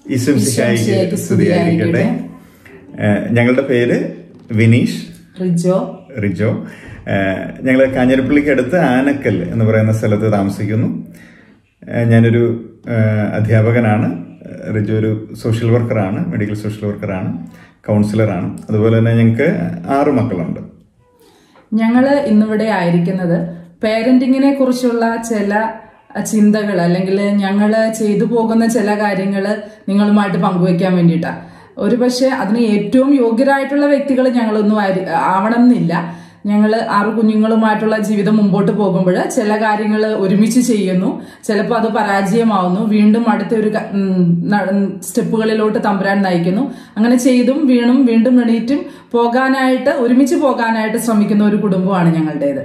ഈശ്വംസിഹായിക്ക് ഈശ്വംസിഹായിക്ക് സ്തുതിയായിരിക്കട്ടെ ഏഹ് ഞങ്ങളുടെ പേര് വിനീഷ് റിജോ റിജോ ഞങ്ങൾ കാഞ്ഞിരപ്പള്ളിക്ക് അടുത്ത് ആനക്കൽ എന്ന് പറയുന്ന സ്ഥലത്ത് താമസിക്കുന്നു ഏഹ് ഞാനൊരു ഏഹ് അധ്യാപകനാണ് റിജു ഒരു സോഷ്യൽ വർക്കറാണ് മെഡിക്കൽ സോഷ്യൽ വർക്കറാണ് കൗൺസിലറാണ് അതുപോലെ തന്നെ ഞങ്ങൾക്ക് ആറ് മക്കളുണ്ട് ഞങ്ങള് ഇന്നിവിടെ ആയിരിക്കുന്നത് പേരന്റിങ്ങിനെ കുറിച്ചുള്ള ചില ചിന്തകൾ അല്ലെങ്കിൽ ഞങ്ങൾ ചെയ്തു പോകുന്ന ചില കാര്യങ്ങൾ നിങ്ങളുമായിട്ട് പങ്കുവെക്കാൻ വേണ്ടിയിട്ടാണ് ഒരുപക്ഷെ അതിന് ഏറ്റവും യോഗ്യരായിട്ടുള്ള വ്യക്തികൾ ഞങ്ങളൊന്നും ആയിരി- ആവണം എന്നില്ല ഞങ്ങൾ ആറ് കുഞ്ഞുങ്ങളുമായിട്ടുള്ള ജീവിതം മുമ്പോട്ട് പോകുമ്പോൾ ചില കാര്യങ്ങൾ ഒരുമിച്ച് ചെയ്യുന്നു ചിലപ്പോൾ അത് പരാജയമാവുന്നു വീണ്ടും അടുത്ത ഒരു ക- ഉം, ന- ഉം, സ്റ്റെപ്പുകളിലോട്ട് തമ്പുരാൻ നയിക്കുന്നു അങ്ങനെ ചെയ്തും വീണും വീണ്ടും എണീറ്റും പോകാനായിട്ട് ഒരുമിച്ച് പോകാനായിട്ട് ശ്രമിക്കുന്ന ഒരു കുടുംബമാണ് ഞങ്ങളുടേത്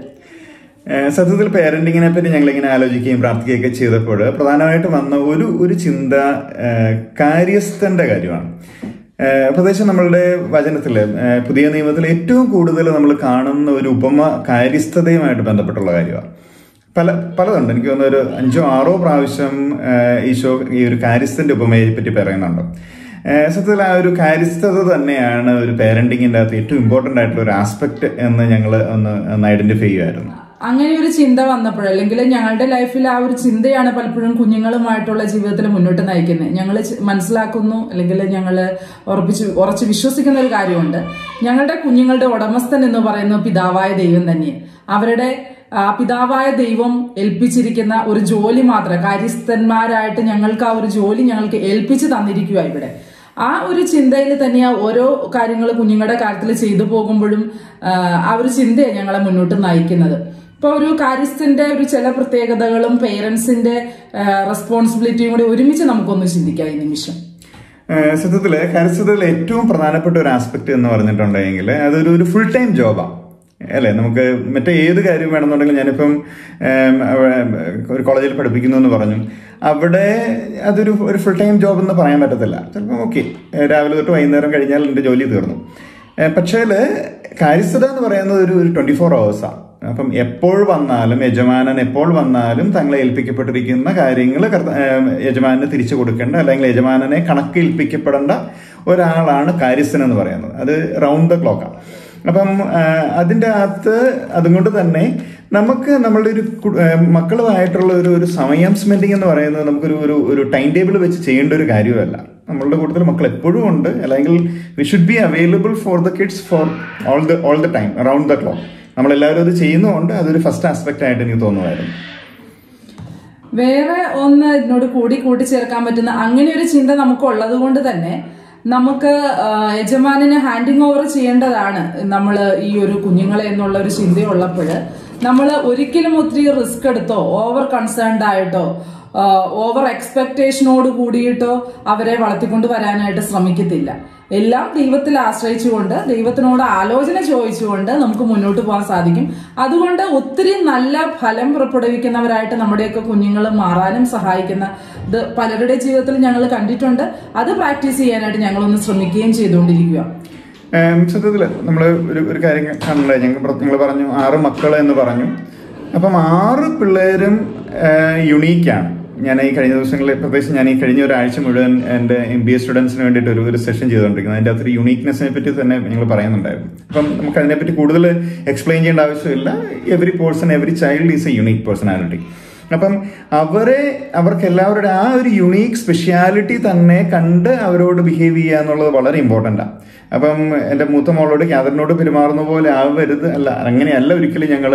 ഏഹ് സത്യത്തിൽ പേരന്റിങ്ങിനെ പറ്റി ഞങ്ങളിങ്ങനെ ആലോചിക്കുകയും പ്രാർത്ഥിക്കുകയൊക്കെ ചെയ്തപ്പോൾ പ്രധാനമായിട്ട് വന്ന ഒരു ഒരു ചിന്ത ഏഹ് കാര്യസ്ഥന്റെ കാര്യമാണ് ഏഹ് പ്രത്യേകിച്ച് നമ്മളുടെ വചനത്തിൽ പുതിയ നിയമത്തിൽ ഏറ്റവും കൂടുതൽ നമ്മൾ കാണുന്ന ഒരു ഉപമ കാര്യസ്ഥതയുമായിട്ട് ബന്ധപ്പെട്ടുള്ള കാര്യമാണ് പല പലതുണ്ട് എനിക്ക് തോന്നുന്നു ഒരു അഞ്ചോ ആറോ പ്രാവശ്യം ഏഹ് ഈശോ ഈ ഒരു കാര്യസ്ഥന്റെ ഉപമയെ പറ്റി പറയുന്നുണ്ട് ഏഹ് സത്യത്തിൽ ആ ഒരു കാര്യസ്ഥത തന്നെയാണ് ഒരു പേരന്റിങ്ങിന്റെ അകത്ത് ഏറ്റവും ഇമ്പോർട്ടന്റ് ആയിട്ടുള്ള ഒരു ആസ്പെക്ട് എന്ന് ഞങ്ങൾ ഒന്ന് ഒന്ന് ഐഡന്റിഫൈ ചെയ്യുമായിരുന്നു അങ്ങനെ ഒരു ചിന്ത വന്നപ്പോൾ അല്ലെങ്കിൽ ഞങ്ങളുടെ ലൈഫിൽ ആ ഒരു ചിന്തയാണ് പലപ്പോഴും കുഞ്ഞുങ്ങളുമായിട്ടുള്ള ജീവിതത്തിൽ മുന്നോട്ട് നയിക്കുന്നത് ഞങ്ങൾ മനസ്സിലാക്കുന്നു അല്ലെങ്കിൽ ഞങ്ങൾ ഉറപ്പിച്ച് ഉറച്ച് വിശ്വസിക്കുന്ന ഒരു കാര്യമുണ്ട് ഞങ്ങളുടെ കുഞ്ഞുങ്ങളുടെ ഉടമസ്ഥൻ എന്ന് പറയുന്നത് പിതാവായ ദൈവം തന്നെ അവരുടെ ആ പിതാവായ ദൈവം ഏൽപ്പിച്ചിരിക്കുന്ന ഒരു ജോലി മാത്രം കാര്യസ്ഥന്മാരായിട്ട് ഞങ്ങൾക്ക് ആ ഒരു ജോലി ഞങ്ങൾക്ക് ഏൽപ്പിച്ച് തന്നിരിക്കുക ഇവിടെ ആ ഒരു ചിന്തയിൽ തന്നെയാ ഓരോ കാര്യങ്ങൾ കുഞ്ഞുങ്ങളുടെ കാര്യത്തിൽ ചെയ്തു പോകുമ്പോഴും ആ, ആ ഒരു ചിന്തയാണ് ഞങ്ങളെ മുന്നോട്ട് നയിക്കുന്നത് ഇപ്പൊ ഒരു കാര്യസ്ഥന്റെ ഒരു ചില പ്രത്യേകതകളും പേരൻസിന്റെ റെസ്പോൺസിബിലിറ്റിയും കൂടി ഒരുമിച്ച് നമുക്കൊന്ന് ചിന്തിക്കാം ഈ നിമിഷം ഏഹ് സത്യത്തില് കാര്യസ്ഥതയിൽ ഏറ്റവും പ്രധാനപ്പെട്ട ഒരു ആസ്പെക്ട് എന്ന് പറഞ്ഞിട്ടുണ്ടെങ്കിൽ അതൊരു ഒരു ഫുൾ ടൈം ജോബാണ് അല്ലേ നമുക്ക് മറ്റേ ഏത് കാര്യം വേണമെന്നുണ്ടെങ്കിൽ ഞാനിപ്പം ഏം, അവ- ഒരു കോളേജിൽ പഠിപ്പിക്കുന്നു എന്ന് പറഞ്ഞു അവിടെ അതൊരു ഒരു ഫുൾ ടൈം ജോബ് എന്ന് പറയാൻ പറ്റത്തില്ല ചിലപ്പം ഓക്കെ രാവിലെ തൊട്ട് വൈകുന്നേരം കഴിഞ്ഞാൽ എൻ്റെ ജോലി തീർന്നു ഏഹ് പക്ഷേ കാര്യസ്ഥത എന്ന് പറയുന്നത് ഒരു ഒരു ട്വന്റി ഫോർ അവേഴ്സാണ് അപ്പം എപ്പോൾ വന്നാലും യജമാനൻ എപ്പോൾ വന്നാലും തങ്ങളെ ഏൽപ്പിക്കപ്പെട്ടിരിക്കുന്ന കാര്യങ്ങൾ യജമാനന് തിരിച്ചു കൊടുക്കേണ്ട അല്ലെങ്കിൽ യജമാനനെ കണക്കേൽപ്പിക്കപ്പെടേണ്ട ഒരാളാണ് കാര്യസ്ഥൻ എന്ന് പറയുന്നത് അത് റൗണ്ട് ദ ക്ലോക്കാണ് അപ്പം ആ, അതിൻ്റെ അകത്ത് അതുകൊണ്ട് തന്നെ നമുക്ക് നമ്മളുടെ ഒരു കു- ആ, മക്കളുമായിട്ടുള്ള ഒരു ഒരു സമയം സ്പെൻഡിങ് എന്ന് പറയുന്നത് നമുക്കൊരു ഒരു ഒരു ടൈം ടേബിൾ വെച്ച് ചെയ്യേണ്ട ഒരു കാര്യമല്ല നമ്മളുടെ കൂട്ടത്തിൽ മക്കൾ എപ്പോഴും ഉണ്ട് അല്ലെങ്കിൽ we should be available for the kids for all the all the time around the clock നമ്മളെല്ലാവരും അത് ചെയ്യുന്നതുകൊണ്ട് അതൊരു ഫസ്റ്റ് ആസ്പെക്റ്റ് ആയിട്ട് എനിക്ക് തോന്നുമായിരുന്നു വേറെ ഒന്ന് ഇതിനോട് കൂടി കൂട്ടിച്ചേർക്കാൻ പറ്റുന്ന അങ്ങനെ ഒരു ചിന്ത നമുക്ക് ഉള്ളത് കൊണ്ട് തന്നെ നമുക്ക് ആ, യജമാനന് ഹാൻഡിങ് ഓവർ ചെയ്യേണ്ടതാണ് നമ്മൾ ഈ ഒരു കുഞ്ഞുങ്ങളെ എന്നുള്ള ഒരു ചിന്തയുള്ളപ്പോൾ നമ്മൾ ഒരിക്കലും ഒത്തിരി റിസ്ക് എടുത്തോ ഓവർ കൺസേൺഡ് ആയിട്ടോ ഓവർ എക്സ്പെക്ടേഷനോട് കൂടിയിട്ടോ അവരെ വളർത്തിക്കൊണ്ട് വരാനായിട്ട് ശ്രമിക്കത്തില്ല എല്ലാം ദൈവത്തിൽ ആശ്രയിച്ചുകൊണ്ട് ദൈവത്തിനോട് ആലോചന ചോദിച്ചുകൊണ്ട് നമുക്ക് മുന്നോട്ട് പോകാൻ സാധിക്കും അതുകൊണ്ട് ഒത്തിരി നല്ല ഫലം പുറപ്പെടുവിക്കുന്നവരായിട്ട് നമ്മുടെയൊക്കെ കുഞ്ഞുങ്ങൾ മാറാനും സഹായിക്കുന്ന ഇത് പലരുടെ ജീവിതത്തിൽ ഞങ്ങൾ കണ്ടിട്ടുണ്ട് അത് പ്രാക്ടീസ് ചെയ്യാനായിട്ട് ഞങ്ങളൊന്ന് ശ്രമിക്കുകയും ചെയ്തുകൊണ്ടിരിക്കുക ഏം, സത്യത്തില് നമ്മൾ ഒരു ഒരു കാര്യം കണ്ടേ ഞങ്ങൾ നിങ്ങൾ പറഞ്ഞു ആറ് മക്കൾ എന്ന് പറഞ്ഞു അപ്പം ആറ് പിള്ളേരും യുണീക്കാണ് ഞാൻ ഈ കഴിഞ്ഞ ദിവസങ്ങളിൽ പ്രത്യേകിച്ച് ഞാൻ ഈ കഴിഞ്ഞ ഒരാഴ്ച മുഴുവൻ എൻ്റെ എം ബി എ സ്റ്റുഡൻസിന് വേണ്ടിയിട്ട് ഒരു ഒരു സെഷൻ ചെയ്തുകൊണ്ടിരിക്കുന്നത് അതിൻ്റെ അകത്തൊരു യുണീക്നെസ്സിനെ പറ്റി തന്നെ ഞങ്ങൾ പറയുന്നുണ്ടായിരുന്നു അപ്പം നമുക്ക് അതിനെപ്പറ്റി കൂടുതൽ എക്സ്പ്ലെയിൻ ചെയ്യേണ്ട ആവശ്യമില്ല every person every child is a unique personality അപ്പം അവരെ അവർക്ക് എല്ലാവരുടെ ആ ഒരു യുണീക്ക് സ്പെഷ്യാലിറ്റി തന്നെ കണ്ട് അവരോട് ബിഹേവ് ചെയ്യുക എന്നുള്ളത് വളരെ ഇമ്പോർട്ടൻ്റ് ആണ് അപ്പം എൻ്റെ മൂത്ത മോളോട് ക്യാദറിനോട് പെരുമാറുന്ന പോലെ ആവരുത് അല്ല അങ്ങനെയല്ല ഒരിക്കലും ഞങ്ങൾ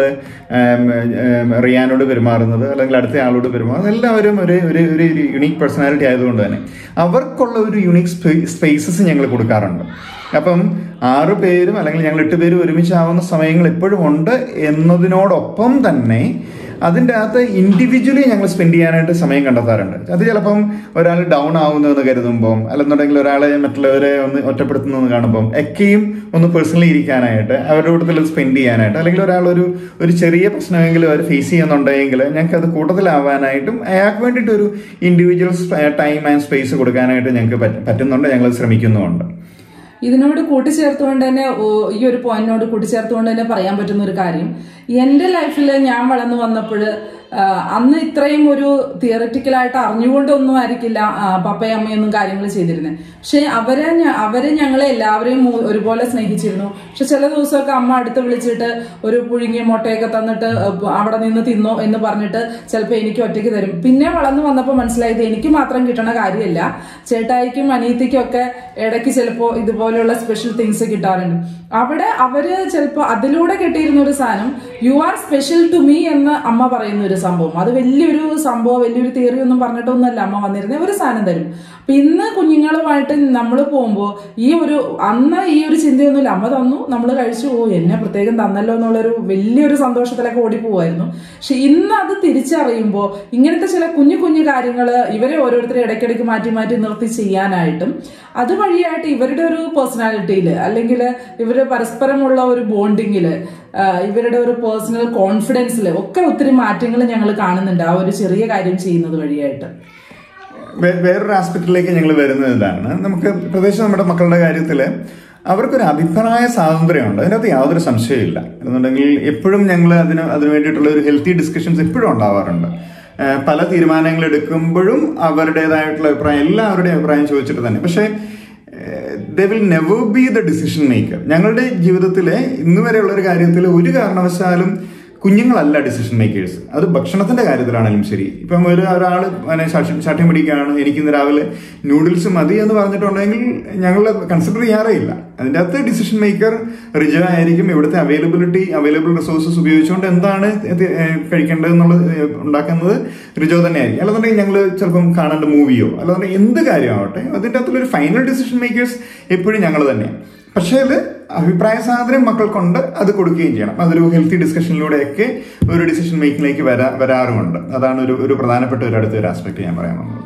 റിയാനോട് പെരുമാറുന്നത് അല്ലെങ്കിൽ അടുത്ത ആളോട് പെരുമാറുന്നത് എല്ലാവരും ഒരു ഒരു ഒരു യുണീക്ക് പേഴ്സണാലിറ്റി ആയതുകൊണ്ട് തന്നെ അവർക്കുള്ള ഒരു യുണീക്ക് സ്പേസസ് ഞങ്ങൾ കൊടുക്കാറുണ്ട് അപ്പം ആറ് പേരും അല്ലെങ്കിൽ ഞങ്ങൾ എട്ട് പേരും ഒരുമിച്ചാവുന്ന സമയങ്ങൾ എപ്പോഴും ഉണ്ട് എന്നതിനോടൊപ്പം തന്നെ അതിൻ്റെ അകത്ത് ഇൻഡിവിജ്വലി ഞങ്ങൾ സ്പെൻഡ് ചെയ്യാനായിട്ട് സമയം കണ്ടെത്താറുണ്ട് അത് ചിലപ്പം ഒരാൾ ഡൗൺ ആവുന്നു എന്ന് കരുതുമ്പം അല്ലെന്നുണ്ടെങ്കിൽ ഒരാളെ മറ്റുള്ളവരെ ഒന്ന് ഒറ്റപ്പെടുത്തുന്നു എന്ന് കാണുമ്പം ഒക്കെയും ഒന്ന് പേഴ്സണലി ഇരിക്കാനായിട്ട് അവരുടെ കൂട്ടത്തിൽ സ്പെൻഡ് ചെയ്യാനായിട്ട് അല്ലെങ്കിൽ ഒരാൾ ഒരു ഒരു ചെറിയ പ്രശ്നമെങ്കിലും അവർ ഫേസ് ചെയ്യുന്നുണ്ടെങ്കിൽ ഞങ്ങൾക്ക് അത് കൂട്ടത്തിലാവാനായിട്ടും അയാൾക്ക് വേണ്ടിയിട്ട് ഒരു ഇൻഡിവിജ്വൽ ടൈം ആൻഡ് സ്പേസ് കൊടുക്കാനായിട്ട് ഞങ്ങൾക്ക് പറ്റ- പറ്റുന്നുണ്ട് ഞങ്ങൾ ശ്രമിക്കുന്നുമുണ്ട് ഇതിനോട് കൂട്ടിച്ചേർത്തുകൊണ്ട് തന്നെ ഓ, ഈ ഒരു പോയിന്റിനോട് കൂട്ടിച്ചേർത്തുകൊണ്ട് തന്നെ പറയാൻ പറ്റുന്ന ഒരു കാര്യം എൻ്റെ ലൈഫിൽ ഞാൻ വളർന്നു വന്നപ്പോൾ ആ, അന്ന് ഇത്രയും ഒരു തിയററ്റിക്കലായിട്ട് അറിഞ്ഞുകൊണ്ടൊന്നും ആയിരിക്കില്ല ആ, പപ്പയും അമ്മയൊന്നും കാര്യങ്ങൾ ചെയ്തിരുന്നത് പക്ഷെ അവരെ ഞ- അവര് ഞങ്ങളെ എല്ലാവരെയും മൂ- ഒരുപോലെ സ്നേഹിച്ചിരുന്നു പക്ഷെ ചില ദിവസമൊക്കെ അമ്മ അടുത്ത് വിളിച്ചിട്ട് ഒരു പുഴുങ്ങിയ മുട്ടയൊക്കെ തന്നിട്ട് അവിടെ നിന്ന് തിന്നോ എന്ന് പറഞ്ഞിട്ട് ചിലപ്പോൾ എനിക്ക് ഒറ്റയ്ക്ക് തരും പിന്നെ വളർന്നു വന്നപ്പോൾ മനസ്സിലായത് എനിക്ക് മാത്രം കിട്ടണ കാര്യമല്ല ചേട്ടായിക്കും അനിയത്തിക്കും ഒക്കെ ഇടയ്ക്ക് ചിലപ്പോൾ ഇതുപോലെയുള്ള സ്പെഷ്യൽ തിങ്സ് കിട്ടാറുണ്ട് അവിടെ അവര് ചിലപ്പോൾ അതിലൂടെ കിട്ടിയിരുന്ന ഒരു സാധനം you are special to me എന്ന് അമ്മ പറയുന്ന ഒരു സംഭവം അത് വലിയൊരു സംഭവം വലിയൊരു തിയറി ഒന്നും പറഞ്ഞിട്ടൊന്നുമല്ല അമ്മ വന്നിരുന്നത് ഒരു സാധനം തരും അപ്പൊ ഇന്ന് കുഞ്ഞുങ്ങളുമായിട്ട് നമ്മൾ പോകുമ്പോൾ ഈ ഒരു അന്ന് ഈ ഒരു ചിന്തയൊന്നുമില്ല അമ്മ തന്നു നമ്മൾ കഴിച്ചു ഓ എന്നെ പ്രത്യേകം തന്നല്ലോ എന്നുള്ളൊരു വലിയൊരു സന്തോഷത്തിലൊക്കെ ഓടി പോവായിരുന്നു പക്ഷെ ഇന്ന് അത് തിരിച്ചറിയുമ്പോൾ ഇങ്ങനത്തെ ചില കുഞ്ഞു കുഞ്ഞു കാര്യങ്ങൾ ഇവരെ ഓരോരുത്തരെ ഇടയ്ക്കിടയ്ക്ക് മാറ്റി മാറ്റി നിർത്തി ചെയ്യാനായിട്ടും അതുവഴിയായിട്ട് ഇവരുടെ ഒരു പേഴ്സണാലിറ്റിയിൽ അല്ലെങ്കിൽ ഇവര് പരസ്പരമുള്ള ഒരു ബോണ്ടിങ്ങിൽ ഇവരുടെ ഒരു പേഴ്സണൽ കോൺഫിഡൻസിൽ ഒക്കെ ഒത്തിരി മാറ്റങ്ങൾ ഞങ്ങൾ കാണുന്നുണ്ട് ആ ഒരു ചെറിയ കാര്യം ചെയ്യുന്നത് വഴിയായിട്ട് വേ- വേറൊരു ആസ്പെക്റ്റിലേക്ക് ഞങ്ങൾ വരുന്നത് ഇതാണ് നമുക്ക് പ്രത്യേകിച്ച് നമ്മുടെ മക്കളുടെ കാര്യത്തിൽ അവർക്കൊരു അഭിപ്രായ സ്വാതന്ത്ര്യമുണ്ട് അതിനകത്ത് യാതൊരു സംശയമില്ല എന്നുണ്ടെങ്കിൽ എപ്പോഴും ഞങ്ങൾ അതിന് അതിന് വേണ്ടിയിട്ടുള്ള ഒരു ഹെൽത്തി ഡിസ്കഷൻസ് എപ്പോഴും ഉണ്ടാവാറുണ്ട് ഏഹ് പല തീരുമാനങ്ങൾ എടുക്കുമ്പോഴും അവരുടേതായിട്ടുള്ള അഭിപ്രായം എല്ലാവരുടെയും അഭിപ്രായം ചോദിച്ചിട്ട് തന്നെ പക്ഷേ they will never be the decision maker ഞങ്ങളുടെ ജീവിതത്തിലെ ഇന്ന് വരെയുള്ള ഒരു കാര്യത്തിൽ ഒരു കാരണവശാലും കുഞ്ഞുങ്ങളല്ല ഡിസിഷൻ മേക്കേഴ്സ് അത് ഭക്ഷണത്തിന്റെ കാര്യത്തിലാണെങ്കിലും ശരി ഇപ്പം ഒരു ഒരാൾ ശാഠ്യം പിടിക്കുകയാണ് എനിക്ക് ഇന്ന് രാവിലെ നൂഡിൽസ് മതി എന്ന് പറഞ്ഞിട്ടുണ്ടെങ്കിൽ ഞങ്ങൾ കൺസിഡർ ചെയ്യാറേ ഇല്ല അതിൻ്റെ അകത്ത് ഡിസിഷൻ മേക്കർ റിജ ആയിരിക്കും ഇവിടുത്തെ അവൈലബിലിറ്റി അവൈലബിൾ റിസോഴ്സസ് ഉപയോഗിച്ചുകൊണ്ട് എന്താണ് ഇത് ഏഹ് കഴിക്കേണ്ടത് എന്നുള്ളത് ഏഹ് ഉണ്ടാക്കുന്നത് റിജോ തന്നെ ആയിരിക്കും അല്ലാന്നുണ്ടെങ്കിൽ ഞങ്ങൾ ചിലപ്പം കാണേണ്ട മൂവിയോ അല്ലാന്നുണ്ടെങ്കിൽ എന്ത് കാര്യമാവട്ടെ അതിൻ്റെ അകത്തുള്ളൊരു ഫൈനൽ ഡിസിഷൻ മേക്കേഴ്സ് എപ്പോഴും ഞങ്ങൾ തന്നെയാണ് പക്ഷേ അത് അഭിപ്രായ സ്വാതന്ത്ര്യം മക്കൾക്കുണ്ട് അത് കൊടുക്കുകയും ചെയ്യണം അതൊരു ഹെൽത്തി ഡിസ്കഷനിലൂടെയൊക്കെ ഒരു ഡിസിഷൻ മേക്കിങ്ങിലേക്ക് വരാ വരാറുമുണ്ട് അതാണ് ഒരു ഒരു പ്രധാനപ്പെട്ട ഒരു അടുത്ത ഒരു ആസ്പെക്ട് ഞാൻ പറയാൻ വന്നത്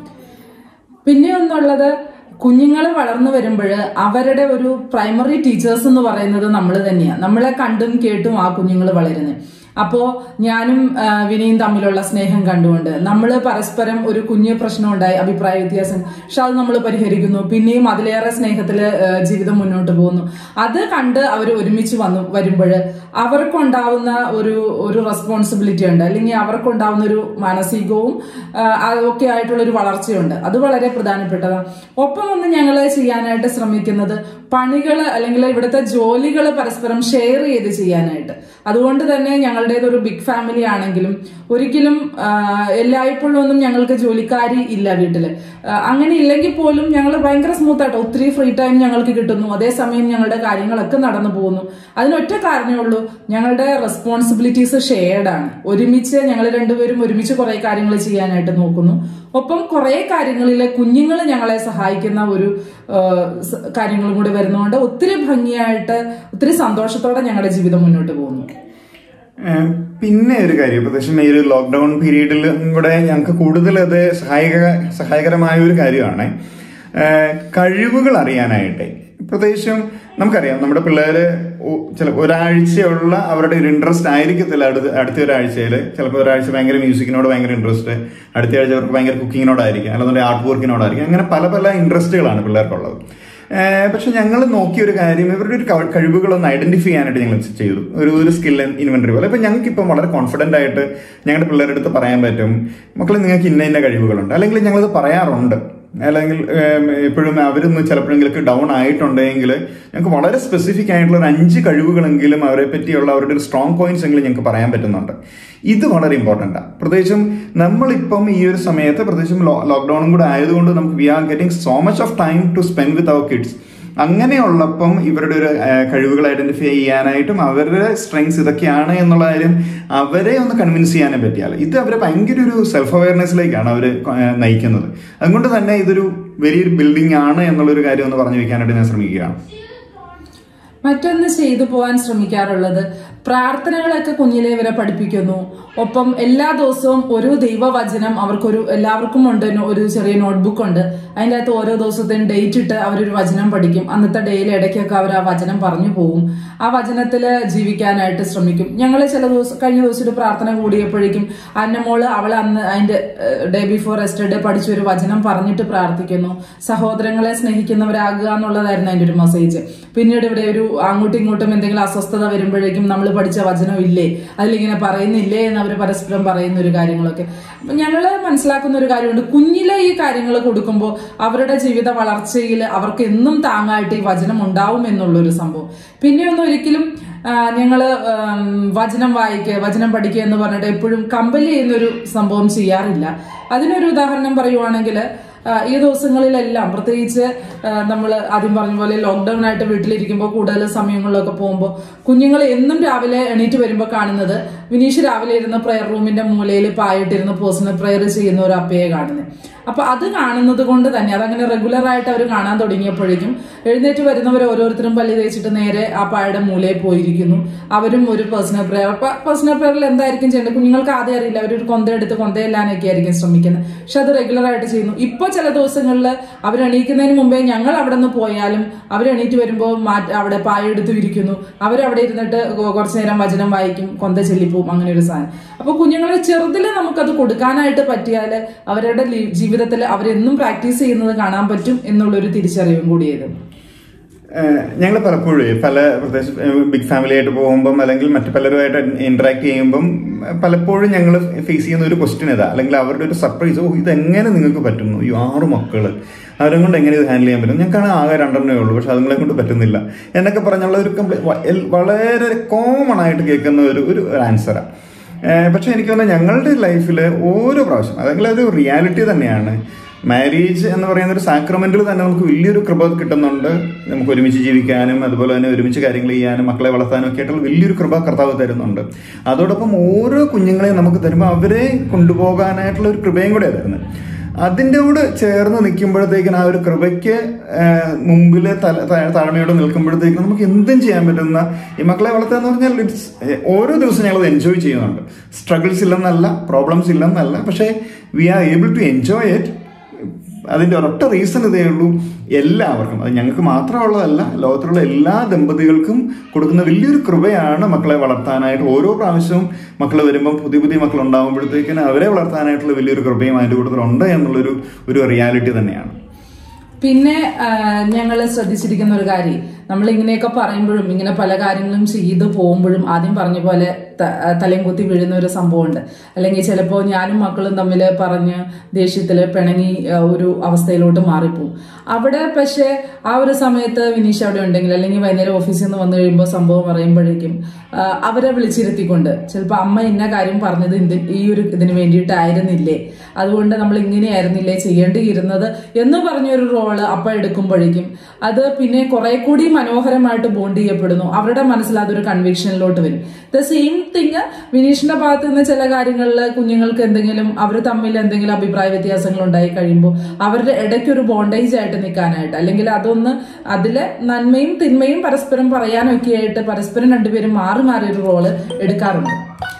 പിന്നെ ഒന്നുള്ളത് കുഞ്ഞുങ്ങൾ വളർന്നു വരുമ്പോൾ അവരുടെ ഒരു പ്രൈമറി ടീച്ചേഴ്സ് എന്ന് പറയുന്നത് നമ്മൾ തന്നെയാണ് നമ്മളെ കണ്ടും കേട്ടും ആ കുഞ്ഞുങ്ങൾ വളരുന്നത് അപ്പോ ഞാനും ആ, വിനിയും തമ്മിലുള്ള സ്നേഹം കണ്ടുകൊണ്ട് നമ്മൾ പരസ്പരം ഒരു കുഞ്ഞു പ്രശ്നം ഉണ്ടായി അഭിപ്രായ വ്യത്യാസം പക്ഷെ അത് നമ്മൾ പരിഹരിക്കുന്നു പിന്നെയും അതിലേറെ സ്നേഹത്തിൽ ജീവിതം മുന്നോട്ട് പോകുന്നു അത് കണ്ട് അവർ ഒരുമിച്ച് വന്നു വരുമ്പോൾ അവർക്കുണ്ടാവുന്ന ഒരു ഒരു റെസ്പോൺസിബിലിറ്റി ഉണ്ട് അല്ലെങ്കിൽ അവർക്കുണ്ടാവുന്ന ഒരു മാനസികവും ആ, ഒക്കെ ആയിട്ടുള്ള ഒരു വളർച്ചയുണ്ട് അത് വളരെ പ്രധാനപ്പെട്ടതാണ് ഒപ്പം ഒന്ന് ഞങ്ങൾ ചെയ്യാനായിട്ട് ശ്രമിക്കുന്നത് പണികൾ അല്ലെങ്കിൽ ഇവിടുത്തെ ജോലികൾ പരസ്പരം ഷെയർ ചെയ്ത് ചെയ്യാനായിട്ട് അതുകൊണ്ട് തന്നെ ഞങ്ങളുടേത് ഒരു ബിഗ് ഫാമിലി ആണെങ്കിലും ഒരിക്കലും ആ, എല്ലായ്പ്പോഴും ഒന്നും ഞങ്ങൾക്ക് ജോലിക്കാരി ഇല്ല വീട്ടില് ആ, അങ്ങനെ ഇല്ലെങ്കിൽ പോലും ഞങ്ങൾ ഭയങ്കര സ്മൂത്ത് ആയിട്ട് ഒത്തിരി ഫ്രീ ടൈം ഞങ്ങൾക്ക് കിട്ടുന്നു അതേസമയം ഞങ്ങളുടെ കാര്യങ്ങളൊക്കെ നടന്നു പോകുന്നു അതിനൊറ്റ കാരണമേ ഉള്ളൂ ഞങ്ങളുടെ റെസ്പോൺസിബിലിറ്റീസ് ഷെയർഡ് ആണ് ഒരുമിച്ച് ഞങ്ങൾ രണ്ടുപേരും ഒരുമിച്ച് കുറെ കാര്യങ്ങൾ ചെയ്യാനായിട്ട് നോക്കുന്നു ഒപ്പം കുറെ കാര്യങ്ങളിൽ കുഞ്ഞുങ്ങൾ ഞങ്ങളെ സഹായിക്കുന്ന ഒരു ആ, സ- കാര്യങ്ങളും കൂടി വരുന്നതുകൊണ്ട് ഒത്തിരി ഭംഗിയായിട്ട് ഒത്തിരി സന്തോഷത്തോടെ ഞങ്ങളുടെ ജീവിതം മുന്നോട്ട് പോകുന്നു ഏഹ് പിന്നെ ഒരു കാര്യം പ്രത്യേകിച്ചും ഈ ഒരു ലോക്ക്ഡൌൺ പീരീഡിൽ കൂടെ ഞങ്ങൾക്ക് കൂടുതൽ അത് സഹായക സഹായകരമായ ഒരു കാര്യമാണ് ഏഹ് കഴിവുകൾ അറിയാനായിട്ട് പ്രത്യേകിച്ചും നമുക്കറിയാം നമ്മുടെ പിള്ളേര് ഒ- ചില ഒരാഴ്ചയുള്ള അവരുടെ ഒരു ഇൻട്രസ്റ്റ് ആയിരിക്കത്തില്ല അടുത്ത അടുത്ത ഒരാഴ്ചയിൽ ചിലപ്പോൾ ഒരാഴ്ച ഭയങ്കര മ്യൂസിക്കിനോട് ഭയങ്കര ഇൻട്രസ്റ്റ് അടുത്ത ആഴ്ച അവർക്ക് ഭയങ്കര കുക്കിങ്ങിനോടായിരിക്കും അല്ലാന്നുണ്ടെങ്കിൽ ആർട്ട് വർക്കിനോടായിരിക്കും അങ്ങനെ പല പല ഇൻട്രസ്റ്റുകളാണ് പിള്ളേർക്കുള്ളത് ഏഹ് പക്ഷെ ഞങ്ങൾ നോക്കിയ ഒരു കാര്യം ഇവരുടെ ഒരു കഴി- കഴിവുകളൊന്ന് ഐഡന്റിഫൈ ചെയ്യാനായിട്ട് ഞങ്ങൾ ചെയ്തു ഒരു ഒരു സ്കിൽ ഇൻവെന്ററി പോലെ ഇപ്പൊ ഞങ്ങൾക്ക് ഇപ്പം വളരെ കോൺഫിഡന്റ് ആയിട്ട് ഞങ്ങളുടെ പിള്ളേരുടെ അടുത്ത് പറയാൻ പറ്റും മക്കളെ നിങ്ങൾക്ക് ഇന്ന ഇന്ന കഴിവുകളുണ്ട് അല്ലെങ്കിൽ ഞങ്ങളത് പറയാറുണ്ട് അല്ലെങ്കിൽ ഏം, എപ്പോഴും അവരൊന്ന് ചിലപ്പോഴെങ്കിലും ഡൗൺ ആയിട്ടുണ്ടെങ്കിൽ ഞങ്ങൾക്ക് വളരെ സ്പെസിഫിക് ആയിട്ടുള്ള ഒരു അഞ്ച് കഴിവുകളെങ്കിലും അവരെ പറ്റിയുള്ള അവരുടെ ഒരു സ്ട്രോങ് പോയിന്റ്സ് എങ്കിലും ഞങ്ങൾക്ക് പറയാൻ പറ്റുന്നുണ്ട് ഇത് വളരെ ഇമ്പോർട്ടൻ്റ് ആണ് പ്രത്യേകിച്ചും നമ്മളിപ്പം ഈ ഒരു സമയത്ത് പ്രത്യേകിച്ചും ലോക്ക്ഡൌണും കൂടെ ആയതുകൊണ്ട് നമുക്ക് we are getting so much of time to spend with our kids അങ്ങനെയുള്ളപ്പം ഇവരുടെ ഒരു ആ, കഴിവുകൾ ഐഡന്റിഫൈ ചെയ്യാനായിട്ടും അവരുടെ സ്ട്രെങ്സ് ഇതൊക്കെയാണ് എന്നുള്ള കാര്യം അവരെ ഒന്ന് കൺവിൻസ് ചെയ്യാനും പറ്റിയാൽ ഇത് അവരെ ഭയങ്കര ഒരു സെൽഫ് അവയർനെസ്സിലേക്കാണ് അവർ നയിക്കുന്നത് അതുകൊണ്ട് തന്നെ ഇതൊരു വലിയൊരു ബിൽഡിംഗ് ആണ് എന്നുള്ളൊരു കാര്യം ഒന്ന് പറഞ്ഞു വെക്കാനായിട്ട് ഞാൻ ശ്രമിക്കുകയാണ് മറ്റൊന്ന് ചെയ്തു പോകാൻ ശ്രമിക്കാറുള്ളത് പ്രാർത്ഥനകളൊക്കെ കുഞ്ഞിലെ ഇവരെ പഠിപ്പിക്കുന്നു ഒപ്പം എല്ലാ ദിവസവും ഒരു ദൈവവചനം അവർക്കൊരു എല്ലാവർക്കും ഉണ്ട് നോ- ഒരു ചെറിയ നോട്ട്ബുക്ക് ഉണ്ട് അതിൻ്റെ അകത്ത് ഓരോ ദിവസത്തെയും ഡേറ്റ് ഇട്ട് അവരൊരു വചനം പഠിക്കും അന്നത്തെ ഡേയിൽ ഇടയ്ക്കൊക്കെ അവർ ആ വചനം പറഞ്ഞു പോകും ആ വചനത്തിൽ ജീവിക്കാനായിട്ട് ശ്രമിക്കും ഞങ്ങൾ ചില ദിവസം കഴിഞ്ഞ ദിവസം ഒരു പ്രാർത്ഥന കൂടിയപ്പോഴേക്കും അന്നമോള് അവൾ അന്ന് അതിന്റെ ഡേ ബിഫോർ എസ്റ്റർഡേ പഠിച്ച ഒരു വചനം പറഞ്ഞിട്ട് പ്രാർത്ഥിക്കുന്നു സഹോദരങ്ങളെ സ്നേഹിക്കുന്നവരാകുക എന്നുള്ളതായിരുന്നു അതിന്റെ ഒരു മെസ്സേജ് പിന്നീട് ഇവിടെ ഒരു അങ്ങോട്ടും ഇങ്ങോട്ടും എന്തെങ്കിലും അസ്വസ്ഥത വരുമ്പോഴേക്കും നമ്മൾ പഠിച്ച വചനം ഇല്ലേ അതിലിങ്ങനെ പറയുന്നില്ലേ എന്ന് അവർ പരസ്പരം പറയുന്ന ഒരു കാര്യങ്ങളൊക്കെ അപ്പൊ ഞങ്ങള് മനസ്സിലാക്കുന്ന ഒരു കാര്യമുണ്ട് കുഞ്ഞിലെ ഈ കാര്യങ്ങൾ കൊടുക്കുമ്പോൾ അവരുടെ ജീവിത വളർച്ചയിൽ അവർക്ക് എന്നും താങ്ങായിട്ട് ഈ വചനം ഉണ്ടാവും എന്നുള്ളൊരു സംഭവം പിന്നെ ഒന്നും ഒരിക്കലും ആ, ഞങ്ങള് ആം, വചനം വായിക്കുക വചനം പഠിക്കുക എന്ന് പറഞ്ഞിട്ട് എപ്പോഴും കമ്പൽ ചെയ്യുന്നൊരു സംഭവം ചെയ്യാറില്ല അതിനൊരു ഉദാഹരണം പറയുവാണെങ്കിൽ ഈ ദിവസങ്ങളിലെല്ലാം പ്രത്യേകിച്ച് നമ്മൾ ആദ്യം പറഞ്ഞ പോലെ ലോക്ക്ഡൌൺ ആയിട്ട് വീട്ടിലിരിക്കുമ്പോൾ കൂടുതൽ സമയങ്ങളിലൊക്കെ പോകുമ്പോൾ കുഞ്ഞുങ്ങൾ എന്നും രാവിലെ എണീറ്റ് വരുമ്പോൾ കാണുന്നത് വിനീഷ് രാവിലെ ഇരുന്ന് പ്രെയർ റൂമിന്റെ മൂലയിൽ പായിട്ടിരുന്ന് പേഴ്സണൽ പ്രെയർ ചെയ്യുന്ന ഒരു അപ്പയെ കാണുന്നത് അപ്പൊ അത് കാണുന്നത് കൊണ്ട് തന്നെ അതങ്ങനെ റെഗുലർ ആയിട്ട് അവർ കാണാൻ തുടങ്ങിയപ്പോഴേക്കും എഴുന്നേറ്റ് വരുന്നവർ ഓരോരുത്തരും പല്ലി തേച്ചിട്ട് നേരെ ആ പായുടെ മൂലയിൽ പോയിരിക്കുന്നു അവരും ഒരു പേഴ്സണൽ പ്രെയർ അപ്പൊ പേഴ്സണൽ പ്രെയറിൽ എന്തായിരിക്കും ചെയ്യേണ്ടത് കുഞ്ഞുങ്ങൾക്ക് ആദ്യം അറിയില്ല അവരൊരു കൊന്തയെടുത്ത് കൊന്തയെല്ലാനൊക്കെ ആയിരിക്കും ശ്രമിക്കുന്നത് പക്ഷെ അത് റെഗുലർ ആയിട്ട് ചെയ്യുന്നു ഇപ്പൊ ചില ദിവസങ്ങളിൽ അവർ എണീക്കുന്നതിന് മുമ്പേ ഞങ്ങൾ അവിടെ നിന്ന് പോയാലും അവർ എണീറ്റ് വരുമ്പോൾ മാറ്റി അവിടെ പായ എടുത്ത് വിരിക്കുന്നു അവരവിടെ ഇരുന്നിട്ട് കൊ- കുറച്ചു നേരം വചനം വായിക്കും കൊന്ത ചെല്ലിപ്പോവും അങ്ങനെ ഒരു സാധനം അപ്പൊ കുഞ്ഞുങ്ങളെ ചെറുതിൽ നമുക്കത് കൊടുക്കാനായിട്ട് പറ്റിയാൽ അവരുടെ ജീവിതത്തിൽ അവരെന്നും പ്രാക്ടീസ് ചെയ്യുന്നത് കാണാൻ പറ്റും എന്നുള്ളൊരു തിരിച്ചറിവും കൂടിയത് ഞങ്ങൾ പലപ്പോഴും പല പ്രത്യേകിച്ച് ബിഗ് ഫാമിലി ആയിട്ട് പോകുമ്പം അല്ലെങ്കിൽ മറ്റു പലരുമായിട്ട് ഇന്ററാക്ട് ചെയ്യുമ്പം പലപ്പോഴും ഞങ്ങൾ ഫേസ് ചെയ്യുന്ന ഒരു ക്വസ്റ്റ്യൻ ഇതാ അല്ലെങ്കിൽ അവരുടെ ഒരു സർപ്രൈസ് ഓ ഇതെങ്ങനെ നിങ്ങൾക്ക് പറ്റുന്നു ഈ ആറ് മക്കള് അവരെ കൊണ്ട് എങ്ങനെ ഇത് ഹാൻഡിൽ ചെയ്യാൻ പറ്റും ഞങ്ങൾക്കാണ് ആകെ രണ്ടെണ്ണേ ഉള്ളൂ പക്ഷെ അതുങ്ങളെ കൊണ്ട് പറ്റുന്നില്ല എന്നൊക്കെ പറഞ്ഞുള്ള ഒരു കംപ്ലീറ്റ് വളരെ കോമൺ ആയിട്ട് കേൾക്കുന്ന ഒരു ഒരു ആൻസറാണ് പക്ഷെ എനിക്ക് തോന്നുന്നത് ഞങ്ങളുടെ ലൈഫിൽ ഓരോ പ്രാവശ്യം അതെങ്കിൽ ഒരു റിയാലിറ്റി തന്നെയാണ് മാരേജ് എന്ന് പറയുന്ന ഒരു സാക്രമെന്റിൽ തന്നെ നമുക്ക് വലിയൊരു കൃപ കിട്ടുന്നുണ്ട് നമുക്ക് ഒരുമിച്ച് ജീവിക്കാനും അതുപോലെ തന്നെ ഒരുമിച്ച് കാര്യങ്ങൾ ചെയ്യാനും മക്കളെ വളർത്താനും ഒക്കെ ആയിട്ടുള്ള വലിയൊരു കൃപ കർത്താവ് തരുന്നുണ്ട് അതോടൊപ്പം ഓരോ കുഞ്ഞുങ്ങളെയും നമുക്ക് തരുമ്പോൾ അവരെ കൊണ്ടുപോകാനായിട്ടുള്ള ഒരു കൃപയും കൂടെ തരുന്നത് അതിൻ്റെ കൂടെ ചേർന്ന് നിൽക്കുമ്പോഴത്തേക്കിന് ആ ഒരു കൃപയ്ക്ക് മുമ്പിൽ തല ത- താഴ്മയോടെ നിൽക്കുമ്പോഴത്തേക്കിനും നമുക്ക് എന്തും ചെയ്യാൻ പറ്റുന്ന ഈ മക്കളെ വളർത്തുക എന്ന് പറഞ്ഞാൽ ഇറ്റ്സ് ഓരോ ദിവസവും ഞങ്ങൾ എൻജോയ് ചെയ്യുന്നുണ്ട് സ്ട്രഗിൾസ് ഇല്ലെന്നല്ല പ്രോബ്ലംസ് ഇല്ലെന്നല്ല പക്ഷേ we are able to enjoy it അതിൻ്റെ ഒരൊറ്റ റീസൺ ഇതേ ഉള്ളൂ എല്ലാവർക്കും അത് ഞങ്ങൾക്ക് മാത്രമുള്ളതല്ല ലോകത്തിലുള്ള എല്ലാ ദമ്പതികൾക്കും കൊടുക്കുന്ന വലിയൊരു കൃപയാണ് മക്കളെ വളർത്താനായിട്ട് ഓരോ പ്രാവശ്യവും മക്കൾ വരുമ്പം പുതിയ പുതിയ മക്കൾ ഉണ്ടാകുമ്പോഴത്തേക്കിന് അവരെ വളർത്താനായിട്ടുള്ള വലിയൊരു കൃപയും അതിൻ്റെ കൂടുതലുണ്ട് എന്നുള്ളൊരു ഒരു റിയാലിറ്റി തന്നെയാണ് പിന്നെ ഞങ്ങൾ ശ്രദ്ധിച്ചിരിക്കുന്ന ഒരു കാര്യം നമ്മൾ ഇങ്ങനെയൊക്കെ പറയുമ്പോഴും ഇങ്ങനെ പല കാര്യങ്ങളും ചെയ്തു പോകുമ്പോഴും ആദ്യം പറഞ്ഞ പോലെ ത- തലയും കുത്തി വീഴുന്ന ഒരു സംഭവമുണ്ട് അല്ലെങ്കിൽ ചിലപ്പോൾ ഞാനും മക്കളും തമ്മിൽ പറഞ്ഞ് ദേഷ്യത്തിൽ പിണങ്ങി ആ, ഒരു അവസ്ഥയിലോട്ട് മാറിപ്പോവും അവിടെ പക്ഷേ ആ ഒരു സമയത്ത് വിനീഷ് അവിടെ ഉണ്ടെങ്കിൽ അല്ലെങ്കിൽ വൈകുന്നേരം ഓഫീസിൽ നിന്ന് വന്നു കഴിയുമ്പോൾ സംഭവം പറയുമ്പോഴേക്കും ആ, അവരെ വിളിച്ചിരുത്തിക്കൊണ്ട് ചിലപ്പോൾ അമ്മ ഇന്ന കാര്യം പറഞ്ഞത് ഇത് ഈ ഒരു ഇതിന് വേണ്ടിയിട്ടായിരുന്നില്ലേ അതുകൊണ്ട് നമ്മൾ ഇങ്ങനെയായിരുന്നില്ലേ ചെയ്യേണ്ടിയിരുന്നത് എന്ന് പറഞ്ഞൊരു റോള് അപ്പ എടുക്കുമ്പോഴേക്കും അത് പിന്നെ കുറെ കൂടി മനോഹരമായിട്ട് ബോണ്ട് ചെയ്യപ്പെടുന്നു അവരുടെ മനസ്സിൽ അതൊരു കൺവിക്ഷനിലോട്ട് വരും ദ സെയിം തിങ് വിനീഷിന്റെ ഭാഗത്ത് നിന്ന് ചില കാര്യങ്ങളിൽ കുഞ്ഞുങ്ങൾക്ക് എന്തെങ്കിലും അവർ തമ്മിൽ എന്തെങ്കിലും അഭിപ്രായ വ്യത്യാസങ്ങൾ ഉണ്ടായി കഴിയുമ്പോൾ അവരുടെ ഇടയ്ക്ക് ഒരു ബോണ്ടേജ് ആയിട്ട് നിൽക്കാനായിട്ട് അല്ലെങ്കിൽ അതൊന്ന് അതിലെ നന്മയും തിന്മയും പരസ്പരം പറയാനൊക്കെ ആയിട്ട് പരസ്പരം രണ്ടുപേരും മാറി മാറി ഒരു റോള് എടുക്കാറുണ്ട്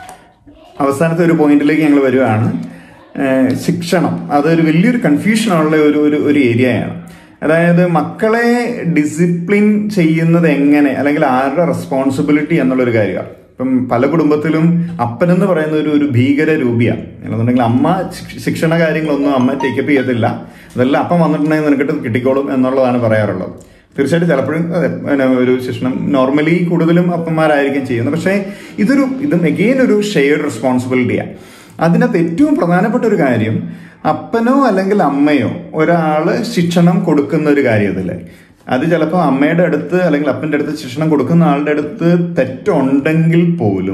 അവസാനത്തെ ഒരു പോയിന്റിലേക്ക് ഞങ്ങൾ വരുവാണ് ഏഹ് ശിക്ഷണം അതൊരു വലിയൊരു കൺഫ്യൂഷനുള്ള ഒരു ഒരു ഒരു ഏരിയയാണ് അതായത് മക്കളെ ഡിസിപ്ലിൻ ചെയ്യുന്നത് എങ്ങനെ അല്ലെങ്കിൽ ആരുടെ റെസ്പോൺസിബിലിറ്റി എന്നുള്ളൊരു കാര്യമാണ് ഇപ്പം പല കുടുംബത്തിലും അപ്പനെന്ന് പറയുന്ന ഒരു ഒരു ഭീകര രൂപിയാണ് എന്നുണ്ടെങ്കിൽ അമ്മ ശിക്ഷ- ശിക്ഷണ കാര്യങ്ങളൊന്നും അമ്മ ടേക്കപ്പ് ചെയ്യത്തില്ല അതെല്ലാം അപ്പം വന്നിട്ടുണ്ടെങ്കിൽ നിനക്കിട്ട് കിട്ടിക്കോളും എന്നുള്ളതാണ് പറയാറുള്ളത് തീർച്ചയായിട്ടും ചിലപ്പോഴും അതെ, പിന്നെ ഒരു ശിക്ഷണം നോർമലി കൂടുതലും അപ്പന്മാരായിരിക്കും ചെയ്യുന്നത് പക്ഷേ ഇതൊരു ഇത് എഗെയിൻ ഒരു ഷെയർഡ് റെസ്പോൺസിബിലിറ്റിയാണ് അതിനകത്ത് ഏറ്റവും പ്രധാനപ്പെട്ട ഒരു കാര്യം അപ്പനോ അല്ലെങ്കിൽ അമ്മയോ ഒരാള് ശിക്ഷണം കൊടുക്കുന്ന ഒരു കാര്യത്തില് അത് ചിലപ്പോൾ അമ്മയുടെ അടുത്ത് അല്ലെങ്കിൽ അപ്പൻ്റെ അടുത്ത് ശിക്ഷണം കൊടുക്കുന്ന ആളുടെ അടുത്ത് തെറ്റുണ്ടെങ്കിൽ പോലും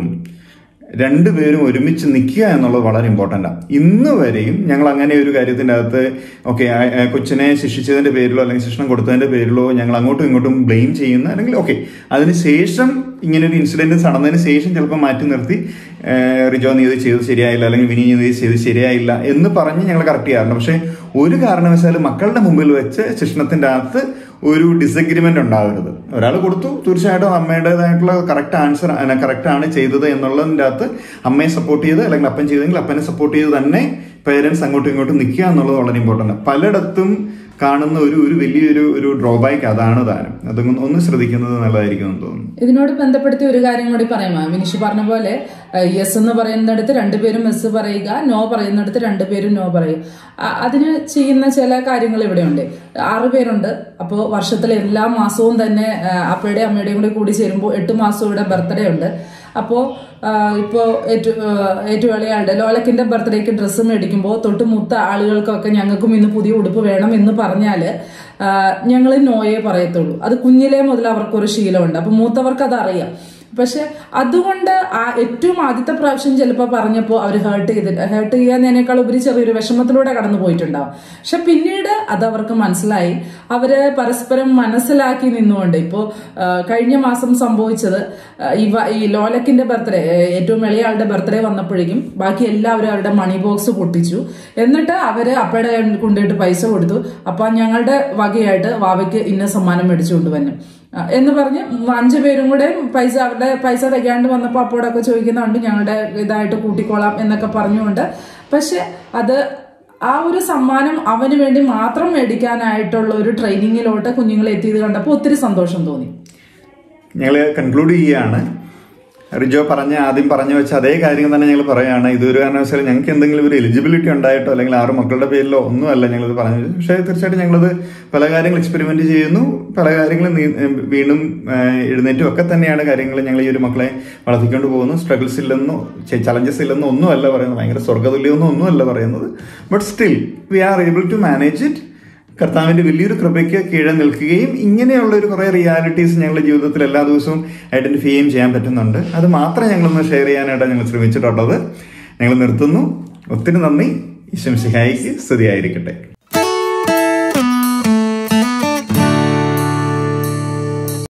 രണ്ടുപേരും ഒരുമിച്ച് നിൽക്കുക എന്നുള്ളത് വളരെ ഇമ്പോർട്ടൻ്റ് ആണ് ഇന്ന് വരെയും ഞങ്ങൾ അങ്ങനെ ഒരു കാര്യത്തിൻ്റെ അകത്ത് ഓക്കെ കൊച്ചിനെ ശിക്ഷിച്ചതിന്റെ പേരിലോ അല്ലെങ്കിൽ ശിക്ഷണം കൊടുത്തതിന്റെ പേരിലോ ഞങ്ങൾ അങ്ങോട്ടും ഇങ്ങോട്ടും ബ്ലെയിം ചെയ്യുന്ന അല്ലെങ്കിൽ ഓക്കെ അതിന് ശേഷം ഇങ്ങനെ ഒരു ഇൻസിഡന്റ് നടന്നതിന് ശേഷം ചിലപ്പോൾ മാറ്റി നിർത്തി ഏഹ്, റിജോ നീ ഇത് ചെയ്ത് ശരിയായില്ല അല്ലെങ്കിൽ വിനി നീ ഇത് ചെയ്ത് ശരിയായില്ല എന്ന് പറഞ്ഞ് ഞങ്ങൾ കറക്റ്റ് ചെയ്യാറുണ്ട് പക്ഷേ ഒരു കാരണവശാലും മക്കളുടെ മുമ്പിൽ വെച്ച് ശിക്ഷണത്തിന്റെ അകത്ത് ഒരു ഡിസഗ്രിമെന്റ് ഉണ്ടാവരുത് ഒരാൾ കൊടുത്തു തീർച്ചയായിട്ടും അമ്മയുടേതായിട്ടുള്ള കറക്റ്റ് ആൻസർ കറക്റ്റ് ആണ് ചെയ്തത് എന്നുള്ളതിൻ്റെ അകത്ത് അമ്മയെ സപ്പോർട്ട് ചെയ്ത് അല്ലെങ്കിൽ അപ്പൻ ചെയ്തെങ്കിൽ അപ്പനെ സപ്പോർട്ട് ചെയ്ത് തന്നെ പേരൻസ് അങ്ങോട്ടും ഇങ്ങോട്ടും നിൽക്കുക എന്നുള്ളത് വളരെ ഇമ്പോർട്ടൻ്റ് പലയിടത്തും കാണുന്ന ഒരു ഒരു വലിയൊരു ഒരു ഡ്രോബാക്ക് അതാണ് താനും അതൊന്ന് ഒന്ന് ശ്രദ്ധിക്കുന്നത് നല്ലതായിരിക്കും എന്ന് തോന്നുന്നു ഇതിനോട് ബന്ധപ്പെടുത്തി ഒരു കാര്യം കൂടി പറയാമോ വിനിഷ് പറഞ്ഞ പോലെ യെസ് എന്ന് പറയുന്നിടത്ത് രണ്ടുപേരും എസ് പറയുക നോ പറയുന്നിടത്ത് രണ്ടുപേരും നോ പറയുക അ- അതിന് ചെയ്യുന്ന ചില കാര്യങ്ങൾ ഇവിടെയുണ്ട് ആറ് പേരുണ്ട് അപ്പോൾ വർഷത്തിലെ എല്ലാ മാസവും തന്നെ ആ, അപ്പയുടെയും അമ്മയുടെയും കൂടി കൂടി ചേരുമ്പോൾ എട്ട് മാസം ഇവിടെ ബർത്ത്ഡേ ഉണ്ട് അപ്പോൾ ഇപ്പോൾ ഏറ്റവും ഏറ്റവും ഇളയാളുടെ ലോലക്കിന്റെ ബർത്ത്ഡേക്ക് ഡ്രസ്സ് മേടിക്കുമ്പോൾ തൊട്ട് മൂത്ത ആളുകൾക്കൊക്കെ ഞങ്ങൾക്കും ഇന്ന് പുതിയ ഉടുപ്പ് വേണം എന്ന് പറഞ്ഞാൽ ഞങ്ങൾ നോയേ പറയത്തുള്ളൂ അത് കുഞ്ഞിലേ മുതൽ അവർക്കൊരു ശീലമുണ്ട് അപ്പം മൂത്തവർക്ക് അതറിയാം പക്ഷെ അതുകൊണ്ട് ആ ഏറ്റവും ആദ്യത്തെ പ്രാവശ്യം ചിലപ്പോൾ പറഞ്ഞപ്പോൾ അവർ ഹേർട്ട് ചെയ്തിട്ട് ഹേർട്ട് ചെയ്യാന്നതിനേക്കാൾ ഉപരി ചെറിയൊരു വിഷമത്തിലൂടെ കടന്നു പോയിട്ടുണ്ടാവും പക്ഷെ പിന്നീട് അത് അവർക്ക് മനസ്സിലായി അവര് പരസ്പരം മനസ്സിലാക്കി നിന്നുകൊണ്ട് ഇപ്പോൾ കഴിഞ്ഞ മാസം സംഭവിച്ചത് ആ, ഇവ ഈ ലോലക്കിന്റെ ബർത്ത്ഡേ ഏറ്റവും ഇളയ ആളുടെ ബർത്ത്ഡേ വന്നപ്പോഴേക്കും ബാക്കി എല്ലാവരും അവരുടെ മണി ബോക്സ് പൊട്ടിച്ചു എന്നിട്ട് അവര് അപ്പയുടെ കൊണ്ടുപോയിട്ട് പൈസ കൊടുത്തു അപ്പൊ ഞങ്ങളുടെ വകയായിട്ട് വാവയ്ക്ക് ഇന്ന സമ്മാനം മേടിച്ചു കൊണ്ടുവന്നു ആ, എന്ന് പറഞ്ഞ് അഞ്ചു പേരും കൂടെ പൈസ അവരുടെ പൈസ തികയാണ്ട് വന്നപ്പോൾ അപ്പോഴൊക്കെ ചോദിക്കുന്നുണ്ട് ഞങ്ങളുടെ ഇതായിട്ട് കൂട്ടിക്കോളാം എന്നൊക്കെ പറഞ്ഞുകൊണ്ട് പക്ഷെ അത് ആ ഒരു സമ്മാനം അവന് വേണ്ടി മാത്രം മേടിക്കാനായിട്ടുള്ള ഒരു ട്രെയിനിങ്ങിലോട്ട് കുഞ്ഞുങ്ങൾ എത്തിയത് കണ്ടപ്പോൾ ഒത്തിരി സന്തോഷം തോന്നി ഞങ്ങൾ കൺക്ലൂഡ് ചെയ്യുകയാണ് റിജോ പറഞ്ഞ ആദ്യം പറഞ്ഞു വെച്ച അതേ കാര്യം തന്നെ ഞങ്ങൾ പറയുകയാണ് ഇതൊരു കാരണവശാലും ഞങ്ങൾക്ക് എന്തെങ്കിലും ഒരു എലിജിബിലിറ്റി ഉണ്ടായിട്ടോ അല്ലെങ്കിൽ ആറ് മക്കളുടെ പേരിലോ ഒന്നുമല്ല ഞങ്ങളിത് പറഞ്ഞത് പക്ഷേ തീർച്ചയായിട്ടും ഞങ്ങളത് പല കാര്യങ്ങൾ എക്സ്പെരിമെന്റ് ചെയ്യുന്നു പല കാര്യങ്ങളും നീ- വീണ്ടും ആ, എഴുന്നേറ്റും ഒക്കെ തന്നെയാണ് കാര്യങ്ങൾ ഞങ്ങൾ ഈ ഒരു മക്കളെ വളർത്തിക്കൊണ്ട് പോകുന്നു സ്ട്രഗിൾസ് ഇല്ലെന്നോ ചലഞ്ചസ് ഇല്ലെന്നോ ഒന്നുമല്ല പറയുന്നത് ഭയങ്കര സ്വർഗ്ഗതുല്യമൊന്നും ഒന്നുമല്ല പറയുന്നത് but still we are able to manage it കർത്താവിന്റെ വലിയൊരു കൃപയ്ക്ക് കീഴെ നിൽക്കുകയും ഇങ്ങനെയുള്ള ഒരു കുറേ റിയാലിറ്റീസ് ഞങ്ങളുടെ ജീവിതത്തിൽ എല്ലാ ദിവസവും ഐഡന്റിഫൈ ചെയ്യുകയും ചെയ്യാൻ പറ്റുന്നുണ്ട് അത് മാത്രമേ ഞങ്ങളൊന്ന് ഷെയർ ചെയ്യാനായിട്ടാണ് ഞങ്ങൾ ശ്രമിച്ചിട്ടുള്ളത് ഞങ്ങൾ നിർത്തുന്നു ഒത്തിരി നന്ദി ഈശ്വം സിഹായിക്ക് സ്തുതിയായിരിക്കട്ടെ